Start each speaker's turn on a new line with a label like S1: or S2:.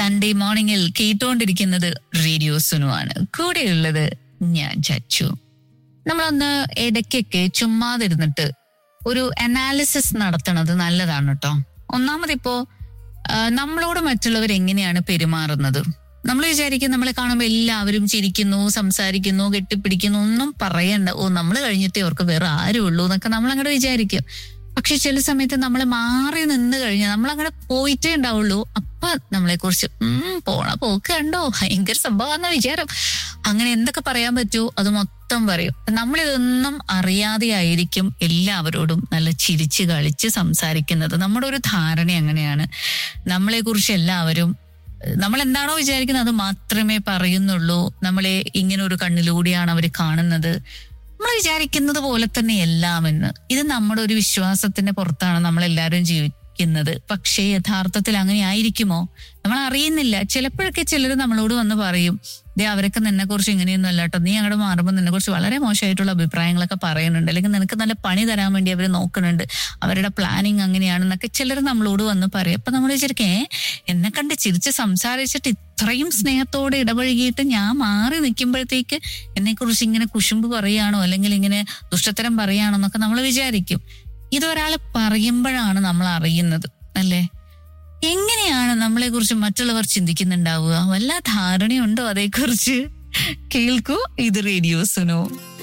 S1: Sunday മോർണിംഗിൽ കേട്ടോണ്ടിരിക്കുന്നത് radio സുനുവാണ് കൂടെയുള്ളത് ഞാൻ ചച്ചു നമ്മളൊന്ന് ഇടയ്ക്കൊക്കെ ചുമ്മാതിരുന്നിട്ട് ഒരു അനാലിസിസ് നടത്തണത് നല്ലതാണ് കേട്ടോ ഒന്നാമതിപ്പോ ആ, നമ്മളോട് മറ്റുള്ളവർ എങ്ങനെയാണ് പെരുമാറുന്നത് നമ്മൾ വിചാരിക്കും നമ്മളെ കാണുമ്പോൾ എല്ലാവരും ചിരിക്കുന്നു സംസാരിക്കുന്നു കെട്ടിപ്പിടിക്കുന്നു ഒന്നും പറയണ്ട ഓ നമ്മൾ കഴിഞ്ഞിട്ടേ അവർക്ക് വേറെ ആരും ഉള്ളൂ എന്നൊക്കെ നമ്മൾ അങ്ങോട്ട് വിചാരിക്കും പക്ഷെ ചില സമയത്ത് നമ്മൾ മാറി നിന്ന് കഴിഞ്ഞാൽ നമ്മൾ അങ്ങനെ പോയിട്ടേ ഉണ്ടാവുള്ളൂ അപ്പൊ നമ്മളെ കുറിച്ച് ഉം പോണ പോക്ക് കണ്ടോ ഭയങ്കര സംഭവമാണെന്ന വിചാരം അങ്ങനെ എന്തൊക്കെ പറയാൻ പറ്റുമോ അത് മൊത്തം പറയും നമ്മളിതൊന്നും അറിയാതെ ആയിരിക്കും എല്ലാവരോടും നല്ല ചിരിച്ച് കളിച്ച് സംസാരിക്കുന്നത് നമ്മുടെ ഒരു ധാരണ അങ്ങനെയാണ് നമ്മളെ കുറിച്ച് എല്ലാവരും നമ്മൾ എന്താണോ വിചാരിക്കുന്നത് അത് മാത്രമേ പറയുന്നുള്ളൂ നമ്മളെ ഇങ്ങനെ ഒരു കണ്ണിലൂടെയാണ് അവർ കാണുന്നത് നമ്മൾ വിചാരിക്കുന്നത് പോലെ തന്നെ എല്ലാം എന്ന് ഇത് നമ്മുടെ ഒരു വിശ്വാസത്തിന്റെ പുറത്താണ് നമ്മൾ എല്ലാവരും ജീവിക്കുന്നത് പക്ഷേ യഥാർത്ഥത്തിൽ അങ്ങനെ ആയിരിക്കുമോ നമ്മൾ അറിയുന്നില്ല ചിലപ്പോഴൊക്കെ ചിലർ നമ്മളോട് വന്ന് പറയും ദേ അവരൊക്കെ നിന്നെ കുറിച്ച് ഇങ്ങനെയൊന്നും അല്ല കേട്ടോ നീ അങ്ങോട്ട് മാറുമ്പോൾ നിന്നെ കുറിച്ച് വളരെ മോശമായിട്ടുള്ള അഭിപ്രായങ്ങളൊക്കെ പറയുന്നുണ്ട് അല്ലെങ്കിൽ നിനക്ക് നല്ല പണി തരാൻ വേണ്ടി അവർ നോക്കുന്നുണ്ട് അവരുടെ പ്ലാനിങ് അങ്ങനെയാണെന്നൊക്കെ ചിലർ നമ്മളോട് വന്ന് പറയും അപ്പൊ നമ്മൾ വിചാരിക്കേ എന്നെ കണ്ട് ചിരിച്ച് സംസാരിച്ചിട്ട് ഇത്രയും സ്നേഹത്തോടെ ഇടപഴകിയിട്ട് ഞാൻ മാറി നിൽക്കുമ്പോഴത്തേക്ക് എന്നെ കുറിച്ച് ഇങ്ങനെ കുശുമ്പ് പറയുകയാണോ അല്ലെങ്കിൽ ഇങ്ങനെ ദുഷ്ടത്തരം പറയുകയാണോ എന്നൊക്കെ നമ്മൾ വിചാരിക്കും ഇതൊരാൾ പറയുമ്പോഴാണ് നമ്മൾ അറിയുന്നത് അല്ലേ എങ്ങനെയാണ് നമ്മളെ കുറിച്ച് മറ്റുള്ളവർ ചിന്തിക്കുന്നുണ്ടാവുക വല്ല ധാരണയുണ്ടോ അതേക്കുറിച്ച് കേൾക്കൂ ഇത് റേഡിയോ സുനോ